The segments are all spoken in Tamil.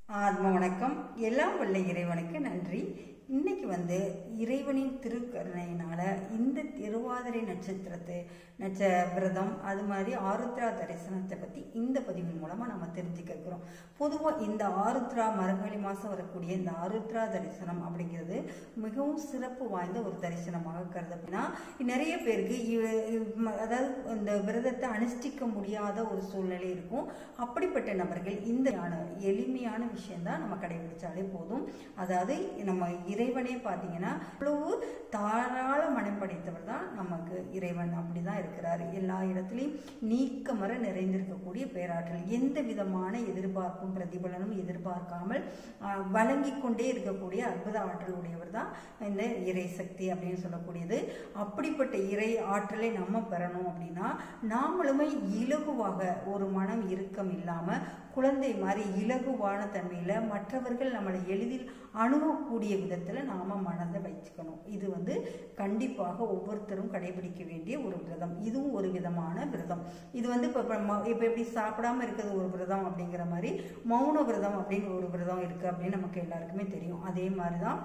ஆத்ம வணக்கம் எல்லாம் வல்ல இறைவனுக்கு நன்றி இன்னைக்கு வந்து இறைவனின் திருக்கருணையினால இந்த திருவாதிரை நட்சத்திரத்தை நட்ச விரதம் அது மாதிரி ஆருத்ரா தரிசனத்தை பற்றி இந்த பதிவின் மூலமாக நம்ம தெரிஞ்சுக்கிறோம் பொதுவாக இந்த ஆருத்ரா மரங்களி மாதம் வரக்கூடிய இந்த ஆருத்ரா தரிசனம் அப்படிங்கிறது மிகவும் சிறப்பு வாய்ந்த ஒரு தரிசனமாக கருதப்படுனா நிறைய பேருக்கு இவ- இவ்- அதாவது இந்த விரதத்தை அனுஷ்டிக்க முடியாத ஒரு சூழ்நிலை இருக்கும் அப்படிப்பட்ட நபர்கள் இந்த எளிமையான விஷயம்தான் நம்ம கடைபிடிச்சாலே போதும் அதாவது நம்ம இறைவனே பார்த்தீங்கன்னா அவ்வளவு தாராள மனம் படைத்தவர் தான் நமக்கு இறைவன் அப்படிதான் இருக்கிறார் எல்லா இடத்துலையும் நீக்கமர நிறைந்திருக்கக்கூடிய பேராற்றல் எந்த விதமான எதிர்பார்ப்பும் பிரதிபலனும் எதிர்பார்க்காமல் ஆஹ், வழங்கிக் கொண்டே இருக்கக்கூடிய அற்புத ஆற்றல் உடையவர் தான் இந்த இறை சக்தி அப்படின்னு சொல்லக்கூடியது அப்படிப்பட்ட இறை ஆற்றலை நம்ம பெறணும் அப்படின்னா நாமளுமே இலகுவாக ஒரு மனம் இறுக்கம் இல்லாம குழந்தை மாதிரி இலகுவான தன்மையில மற்றவர்கள் நம்மளை எளிதில் அணுகக்கூடிய விதத்துல நாம மனதை வச்சுக்கணும் இது வந்து கண்டிப்பாக ஒவ்வொருத்தரும் கடைபிடிக்க வேண்டிய ஒரு விரதம் இதுவும் ஒரு விதமான விரதம் இது வந்து இப்போ இப்போ எப்படி சாப்பிடாம இருக்கிறது ஒரு விரதம் அப்படிங்கிற மாதிரி மௌன விரதம் அப்படின்னு ஒரு விரதம் இருக்கு அப்படின்னு நமக்கு எல்லாருக்குமே தெரியும் அதே மாதிரி தான்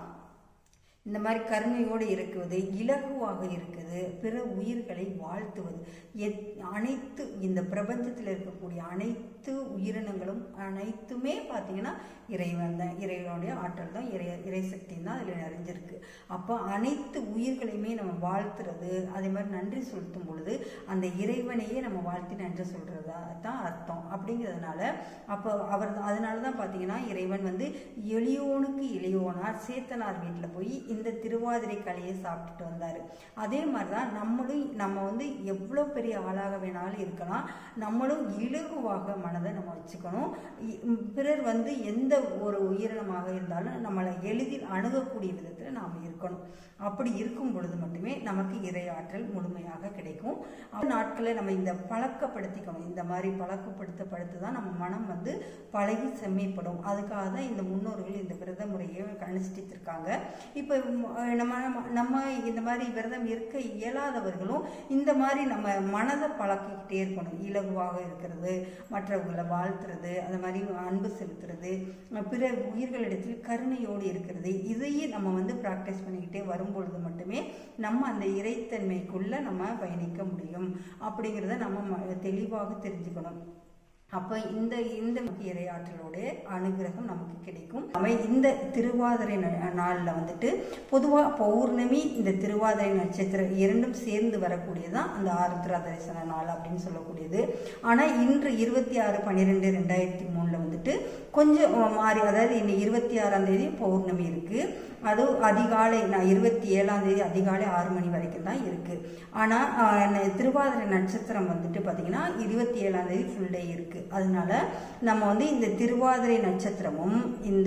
இந்த மாதிரி கருணையோடு இருக்குவது இலகுவாக இருக்குது பிற உயிர்களை வாழ்த்துவது எத் அனைத்து இந்த பிரபஞ்சத்தில் இருக்கக்கூடிய அனைத்து உயிரினங்களும் அனைத்துமே பார்த்தீங்கன்னா இறைவன் தான் இறைவனுடைய ஆற்றல் தான் இறை இறைசக்தி தான் அதில் நிறைஞ்சிருக்கு அப்போ அனைத்து உயிர்களையுமே நம்ம வாழ்த்துறது அதே மாதிரி நன்றி செலுத்தும் பொழுது அந்த இறைவனையே நம்ம வாழ்த்தி நன்றி சொல்றதா தான் அர்த்தம் அப்படிங்கிறதுனால அப்போ அவர் அதனால தான் பார்த்தீங்கன்னா இறைவன் வந்து எளியோனுக்கு இளையோனார் சேத்தனார் வீட்டில் போய் இந்த திருவாதிரை கலையை சாப்பிட்டுட்டு வந்தார் அதே மாதிரி தான் நம்மளும் நம்ம வந்து எவ்வளோ பெரிய ஆளாக வேணாலும் இருக்கலாம் நம்மளும் இலகுவாக மனதை நம்ம வச்சுக்கணும் இ- ம், பிறர் வந்து எந்த ஒரு உயிரினமாக இருந்தாலும் நம்மளை எளிதில் அணுகக்கூடிய விதத்தில் நாம் இருக்கணும் அப்படி இருக்கும் பொழுது மட்டுமே நமக்கு இறை ஆற்றல் முழுமையாக கிடைக்கும் அந்த நாட்களை நம்ம இந்த பழக்கப்படுத்திக்கணும் இந்த மாதிரி பழக்கப்படுத்த படுத்து தான் நம்ம மனம் வந்து பழகி செம்மைப்படும் அதுக்காக தான் இந்த முன்னோர்கள் இந்த விரத முறையை அனுஷ்டித்திருக்காங்க இப்போ நம்ம நம்ம இந்த மாதிரி விரதம் இருக்க இயலாதவர்களும் இந்த மாதிரி நம்ம மனதை பழக்கிக்கிட்டே இருக்கணும் இலகுவாக இருக்கிறது மற்றவர்களை வாழ்த்துறது அந்த மாதிரி அன்பு செலுத்துறது பிற உயிர்களிடத்தில் கருணையோடு இருக்கிறது இதையே நம்ம வந்து ப்ராக்டிஸ் பண்ணிக்கிட்டே வரும்பொழுது மட்டுமே நம்ம அந்த இறைத்தன்மைக்குள்ள நம்ம பயணிக்க முடியும் அப்படிங்கிறத நம்ம ம- தெளிவாக தெரிஞ்சுக்கணும் அப்போ இந்த இந்த இறையாற்றலோட அனுகிரகம் நமக்கு கிடைக்கும் நம்ம இந்த திருவாதிரை ந- நாள்ல வந்துட்டு பொதுவா பௌர்ணமி இந்த திருவாதிரை நட்சத்திரம் இரண்டும் சேர்ந்து வரக்கூடியதுதான் அந்த ஆருத்ரா தரிசன நாள் அப்படின்னு சொல்லக்கூடியது ஆனா இன்று இருபத்தி ஆறு பன்னிரெண்டு ரெண்டாயிரத்தி மூணுல வந்துட்டு கொஞ்சம் மாறி அதாவது இன்னும் இருபத்தி ஆறாம் தேதி பௌர்ணமி இருக்கு அது அதிகாலை நான் இருபத்தி ஏழாம் தேதி அதிகாலை ஆறு மணி வரைக்கும் தான் இருக்கு ஆனா ஆஹ், ந- திருவாதிரை நட்சத்திரம் வந்துட்டு பாத்தீங்கன்னா இருபத்தி ஏழாம் தேதி ஃபுல் டே இருக்கு அதனால நம்ம வந்து இந்த திருவாதிரை நட்சத்திரமும் இந்த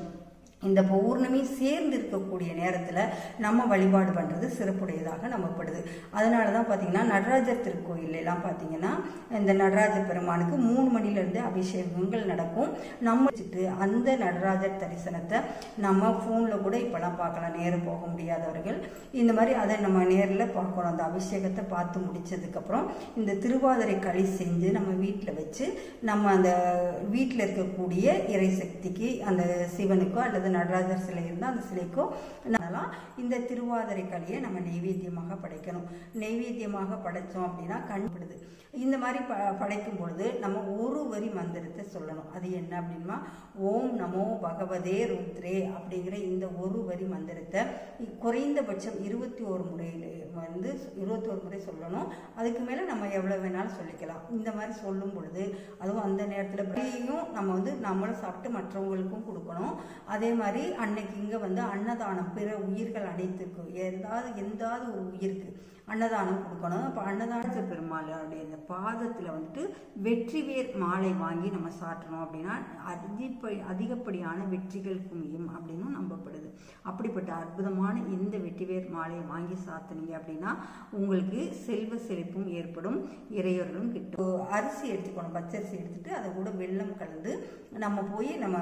இந்த பௌர்ணமி சேர்ந்து இருக்கக்கூடிய நேரத்தில் நம்ம வழிபாடு பண்ணுறது சிறப்புடையதாக நம்பப்படுது அதனால தான் பார்த்தீங்கன்னா நடராஜர் திருக்கோயில் எல்லாம் பார்த்தீங்கன்னா இந்த நடராஜ பெருமானுக்கு மூணு மணிலேருந்து அபிஷேகங்கள் நடக்கும் நம்ம வச்சுட்டு அந்த நடராஜர் தரிசனத்தை நம்ம ஃபோனில் கூட இப்போலாம் பார்க்கலாம் நேரம் போக முடியாதவர்கள் இந்த மாதிரி அதை நம்ம நேரில் பார்க்கணும் அந்த அபிஷேகத்தை பார்த்து முடிச்சதுக்கப்புறம் இந்த திருவாதிரை களி செஞ்சு நம்ம வீட்டில் வச்சு நம்ம அந்த வீட்டில் இருக்கக்கூடிய இறை சக்திக்கு அந்த சிவனுக்கோ அல்லது நடராஜர் சிலை இருந்தால் அந்த சிலைக்கோ பண்ணலாம் இந்த திருவாதிரை களியை நம்ம நெய்வேத்தியமாக படைக்கணும் நெய்வேத்தியமாக படைச்சோம் அப்படின்னா கண்படுது இந்த மாதிரி ப படைக்கும் பொழுது நம்ம ஒரு வரி மந்திரத்தை சொல்லணும் அது என்ன அப்படின்னா ஓம் நமோ பகவதே ருத்ரே அப்படிங்கிற இந்த ஒரு வரி மந்திரத்தை குறைந்தபட்சம் இருபத்தி ஒரு முறையில் வந்து இருபத்தி ஒரு முறை சொல்லணும் அதுக்கு மேலே நம்ம எவ்வளோ வேணாலும் சொல்லிக்கலாம் இந்த மாதிரி சொல்லும் பொழுது அதுவும் அந்த நேரத்தில் பிரியும் நம்ம வந்து நம்மளும் சாப்பிட்டு மற்றவங்களுக்கும் கொடுக்கணும் அதே மாதிரி அன்னைக்கு இங்கே வந்து அன்னதானம் பிற உயிர்கள் அனைத்துக்கும் ஏதாவது எந்தாவது ஒரு உயிருக்கு அன்னதானம் கொடுக்கணும் அப்போ அன்னதானத்து பெருமாளுடைய இந்த பாதத்தில் வந்துட்டு வெற்றிவேர் மாலை வாங்கி நம்ம சாட்டணும் அப்படின்னா அதிகப்படி அதிகப்படியான வெற்றிகள் குமியும் அப்படின்னு நம்பப்படுது அப்படிப்பட்ட அற்புதமான இந்த வெற்றிவேர் மாலையை வாங்கி சாத்துனீங்க அப்படின்னா உங்களுக்கு செல்வ செழிப்பும் ஏற்படும் இறையர்களும் கிட்டும் அரிசி எடுத்துக்கணும் பச்சரிசி எடுத்துட்டு அதை கூட வெல்லம் கலந்து நம்ம போய் நம்ம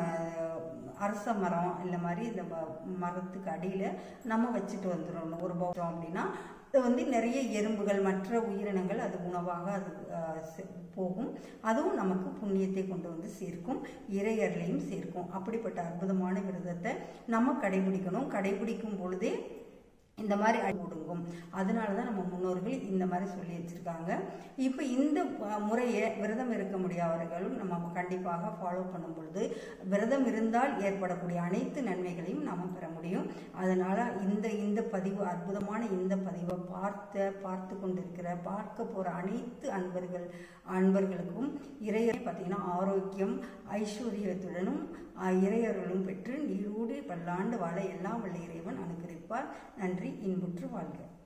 அரச மரம் இல்லை மாதிரி இந்த ம- மரத்துக்கு அடியில் நம்ம வச்சுட்டு வந்துடணும் ஒரு பௌத்தம் அப்படின்னா அது வந்து நிறைய எறும்புகள் மற்ற உயிரினங்கள் அது உணவாக அது அஹ், செ- போகும் அதுவும் நமக்கு புண்ணியத்தை கொண்டு வந்து சேர்க்கும் இறையர்களையும் சேர்க்கும் அப்படிப்பட்ட அற்புதமான விரதத்தை நம்ம கடைபிடிக்கணும் கடைபிடிக்கும் பொழுதே இந்த மாதிரி அடி ஒடுங்கும் அதனால தான் நம்ம முன்னோர்கள் இந்த மாதிரி சொல்லி வச்சிருக்காங்க இப்போ இந்த அஹ், முறையை விரதம் இருக்க முடியாதவர்களும் நம்ம கண்டிப்பாக ஃபாலோ பண்ணும் பொழுது விரதம் இருந்தால் ஏற்படக்கூடிய அனைத்து நன்மைகளையும் நாம் பெற முடியும் அதனால இந்த இந்த பதிவு அற்புதமான இந்த பதிவை பார்த்த பார்த்து கொண்டிருக்கிற பார்க்க போற அனைத்து அன்பர்கள் அன்பர்களுக்கும் இறையர் பார்த்தீங்கன்னா ஆரோக்கியம் ஐஸ்வர்யத்துடனும் அஹ், இறையர்களும் பெற்று நீரூடி பல்லாண்டு வாழ எல்லாம் வல்ல இறைவன் அனுகிரிப்பார் நன்றி இன்புற்று வாழ்க